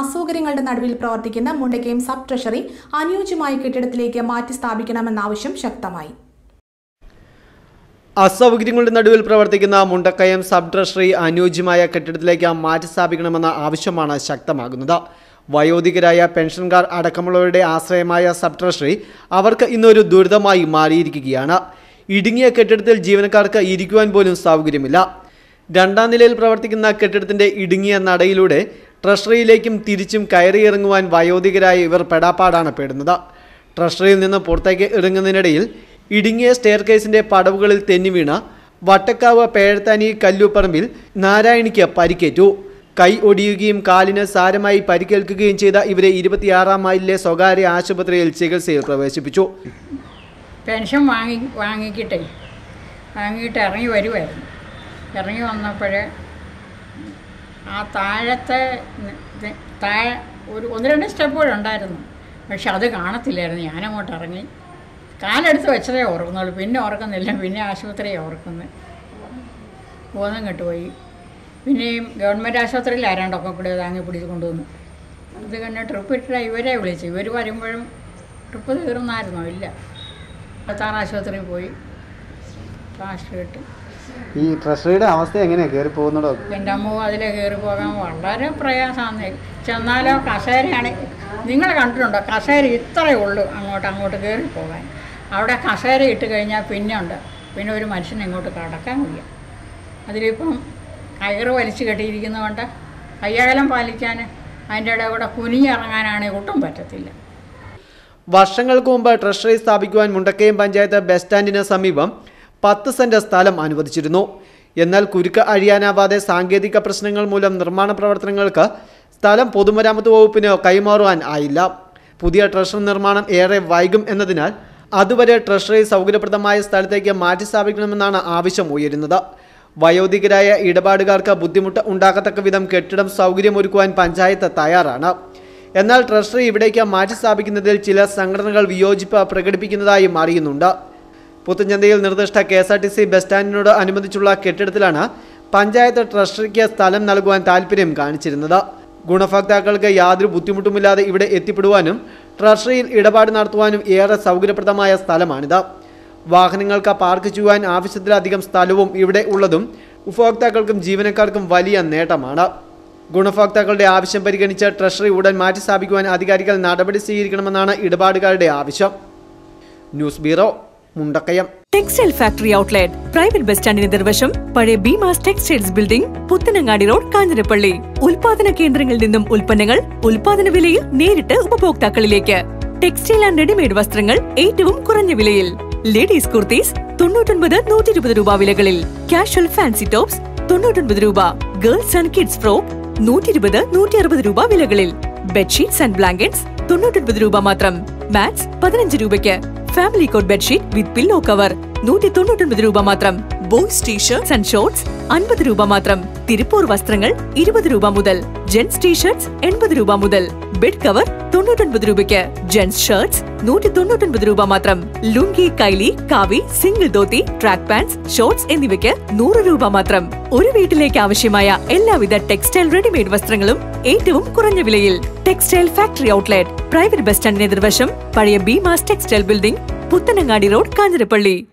അസൗകര്യങ്ങളുടെ നടുവിൽ പ്രവർത്തിക്കുന്ന Mundakayam sub treasury അനുയോജ്യമായ കെട്ടിടത്തിലേക്ക് മാറ്റി സ്ഥാപിക്കണമെന്ന ആവശ്യം ശക്തമായി അസൗകര്യങ്ങളുടെ നടുവിൽ പ്രവർത്തിക്കുന്ന മുണ്ടക്കയം സബ് ട്രഷറി അനുയോജ്യമായ കെട്ടിടത്തിലേക്ക് മാറ്റി സ്ഥാപിക്കണമെന്ന ആവശ്യമാണ് ശക്തമാകുന്നത് വയോധികരായ പെൻഷൻകാർ അടക്കമുള്ളവരുടെ ആശ്രയമായ സബ് ട്രഷറി അവർക്ക് ഇന്നൊരു ദുരിതമായി മാറിയിരിക്കുകയാണ് ഇടുങ്ങിയ കെട്ടിടത്തിൽ ജീവനക്കാർക്ക് ഇരിക്കുവാൻ പോലും സൗകര്യമില്ല രണ്ടാം നിലയിൽ പ്രവർത്തിക്കുന്ന കെട്ടിടത്തിന്റെ ഇടുങ്ങിയ നടയിലൂടെ ട്രഷറിയിലേക്കും തിരിച്ചും കയറിയിറങ്ങുവാൻ വയോധികരായ ഇവർ പെടാപ്പാടാണ് പെടുന്നത് ട്രഷറിയിൽ നിന്ന് പുറത്തേക്ക് ഇറങ്ങുന്നതിനിടയിൽ ഇടുങ്ങിയ സ്റ്റെയർ കേസിന്റെ പടവുകളിൽ തെന്നിവീണ വട്ടക്കാവ് പേഴത്താനി കല്ലൂപ്പറമ്പിൽ നാരായണിക്ക് പരിക്കേറ്റു കൈ ഒടിയുകയും കാലിന് സാരമായി പരിക്കേൽക്കുകയും ചെയ്ത ഇവരെ ഇരുപത്തിയാറാം മൈലിലെ സ്വകാര്യ ആശുപത്രിയിൽ ചികിത്സയിൽ പ്രവേശിപ്പിച്ചു പെൻഷൻ വാങ്ങി വാങ്ങിക്കിട്ടേ വാങ്ങിയിട്ട് ഇറങ്ങി വരുമായിരുന്നു ഇറങ്ങി വന്നപ്പോൾ ആ താഴത്തെ ന- ന- താഴെ ഒരു ഒന്ന് രണ്ട് സ്റ്റെപ്പുകൾ ഉണ്ടായിരുന്നു പക്ഷെ അത് കാണത്തില്ലായിരുന്നു ഞാനങ്ങോട്ട് ഇറങ്ങി കാലെടുത്ത് വെച്ചതേ ഓർക്കുന്നുള്ളൂ പിന്നെ ഓർക്കുന്നില്ല പിന്നെ ആശുപത്രിയെ ഓർക്കുന്നത് ബോധം കെട്ടുപോയി പിന്നെയും ഗവൺമെൻറ് ആശുപത്രിയിൽ ആരാണ്ടൊക്കെ കൂടെ താങ്ങി പിടിച്ച് കൊണ്ടുവന്നു ഇത് കഴിഞ്ഞ് ട്രിപ്പ് ഇട്ടിട്ട് ഇവരെ വിളിച്ചു ഇവർ വരുമ്പോഴും ട്രിപ്പ് തീർന്നായിരുന്നോ ഇല്ല പത്താറ് ആശുപത്രിയിൽ പോയി കാശ് കിട്ടി ഈ ട്രഷറിയുടെ അവസ്ഥ എങ്ങനെയാണ് കയറി പോകുന്നതോ എൻ്റെ അമ്മ അതിലെ കയറി പോകാൻ വളരെ പ്രയാസമാണ് ചെന്നാലോ കസേരയാണ് നിങ്ങൾ കണ്ടിട്ടുണ്ടോ കസേര ഇത്രയേ ഉള്ളൂ അങ്ങോട്ട് അങ്ങോട്ട് കയറി പോകാൻ അവിടെ കസേര ഇട്ട് കഴിഞ്ഞാൽ പിന്നെ ഉണ്ട് പിന്നെ ഒരു മനുഷ്യനെ ഇങ്ങോട്ട് കടക്കാൻ വയ്യ അതിലിപ്പം കയറ് വലിച്ചു കെട്ടിയിരിക്കുന്നതുകൊണ്ട് കയ്യകലം പാലിക്കാൻ അതിൻ്റെ ഇടയിൽ കൂടെ കുനിഞ്ഞിറങ്ങാനാണെങ്കിൽ ഒട്ടും പറ്റത്തില്ല വർഷങ്ങൾക്ക് മുമ്പ് ട്രഷറി സ്ഥാപിക്കുവാൻ മുണ്ടക്കയം പഞ്ചായത്ത് ബസ് സ്റ്റാൻഡിന് സമീപം പത്ത് സെന്റ് സ്ഥലം അനുവദിച്ചിരുന്നു എന്നാൽ കുരുക്ക് അഴിയാനാവാതെ സാങ്കേതിക പ്രശ്നങ്ങൾ മൂലം നിർമ്മാണ പ്രവർത്തനങ്ങൾക്ക് സ്ഥലം പൊതുമരാമത്ത് വകുപ്പിന് കൈമാറുവാൻ ആയില്ല പുതിയ ട്രഷറി നിർമ്മാണം ഏറെ വൈകും എന്നതിനാൽ അതുവരെ ട്രഷറി സൗകര്യപ്രദമായ സ്ഥലത്തേക്ക് മാറ്റി സ്ഥാപിക്കണമെന്നാണ് ആവശ്യം ഉയരുന്നത് വയോധികരായ ഇടപാടുകാർക്ക് ബുദ്ധിമുട്ട് ഉണ്ടാകത്തക്ക വിധം കെട്ടിടം സൗകര്യമൊരുക്കുവാൻ പഞ്ചായത്ത് തയ്യാറാണ് എന്നാൽ ട്രഷറി ഇവിടേക്ക് മാറ്റി സ്ഥാപിക്കുന്നതിൽ ചില സംഘടനകൾ വിയോജിപ്പ് പ്രകടിപ്പിക്കുന്നതായും അറിയുന്നുണ്ട് പുത്തഞ്ചന്തയിൽ നിർദ്ദിഷ്ട K S R T C bus സ്റ്റാൻഡിനോട് അനുബന്ധിച്ചുള്ള കെട്ടിടത്തിലാണ് പഞ്ചായത്ത് ട്രഷറിക്ക് സ്ഥലം നൽകുവാൻ താൽപ്പര്യം കാണിച്ചിരുന്നത് ഗുണഭോക്താക്കൾക്ക് യാതൊരു ബുദ്ധിമുട്ടുമില്ലാതെ ഇവിടെ എത്തിപ്പെടുവാനും ട്രഷറിയിൽ ഇടപാട് നടത്തുവാനും ഏറെ സൗകര്യപ്രദമായ സ്ഥലമാണിത് വാഹനങ്ങൾക്ക് പാർക്ക് ചെയ്യുവാൻ ആവശ്യത്തിലധികം സ്ഥലവും ഇവിടെ ഉള്ളതും ഉപഭോക്താക്കൾക്കും ജീവനക്കാർക്കും വലിയ നേട്ടമാണ് ഗുണഭോക്താക്കളുടെ ആവശ്യം പരിഗണിച്ച് ട്രഷറി ഉടൻ മാറ്റി സ്ഥാപിക്കുവാൻ അധികാരികൾ നടപടി സ്വീകരിക്കണമെന്നാണ് ഇടപാടുകാരുടെ ആവശ്യം news bureau Mundakayam textile factory outlet private bus സ്റ്റാൻഡിന് നിർവശം പഴയ Beemas textiles building Puthanangadi road Kanjirappally ഉൽപാദന കേന്ദ്രങ്ങളിൽ നിന്നും ഉൽപ്പന്നങ്ങൾ ഉൽപാദന വിലയിൽ നേരിട്ട് ഉപഭോക്താക്കളിലേക്ക് ടെക്സ്റ്റൈൽ ആൻഡ് റെഡിമെയ്ഡ് വസ്ത്രങ്ങൾ ഏറ്റവും കുറഞ്ഞ വിലയിൽ ലേഡീസ് കുർത്തീസ് തൊണ്ണൂറ്റൊൻപത് നൂറ്റി ഇരുപത് രൂപ വിലകളിൽ കാഷ്വൽ ഫാൻസി ടോപ്സ് തൊണ്ണൂറ്റൊൻപത് രൂപ ഗേൾസ് ആൻഡ് കിഡ്സ് ഫ്രോക്ക് നൂറ്റി ഇരുപത് നൂറ്റി അറുപത് രൂപ വിലകളിൽ ബെഡ്ഷീറ്റ്സ് ആൻഡ് ബ്ലാങ്കറ്റ്സ് തൊണ്ണൂറ്റൊൻപത് രൂപ മാത്രം മാറ്റ്സ് പതിനഞ്ച് രൂപയ്ക്ക് family cot bedsheet with pillow cover നൂറ്റി തൊണ്ണൂറ്റൊൻപത് രൂപ മാത്രം ബോയ്സ് ടീഷർട്സ് ആൻഡ് ഷോർട്സ് അൻപത് രൂപ മാത്രം തിരുപ്പൂർ വസ്ത്രങ്ങൾ ഇരുപത് രൂപ മുതൽ ജെന്റ്സ് ടീഷർട്സ് എൺപത് രൂപ മുതൽ ബെഡ് കവർ തൊണ്ണൂറ്റൊൻപത് രൂപയ്ക്ക് ജെന്റ്സ് ഷർട്സ് നൂറ്റി തൊണ്ണൂറ്റൊൻപത് രൂപ മാത്രം ലുങ്കി കൈലി കാവി single dhoti track pants shorts എന്നിവയ്ക്ക് നൂറ് രൂപ മാത്രം ഒരു വീട്ടിലേക്ക് ആവശ്യമായ എല്ലാവിധ ടെക്സ്റ്റൈൽ റെഡിമെയ്ഡ് വസ്ത്രങ്ങളും ഏറ്റവും കുറഞ്ഞ വിലയിൽ textile factory outlet private bus സ്റ്റാൻഡിന് എതിർവശം പഴയ Beemas textile building Puthanangadi road Kanjirappally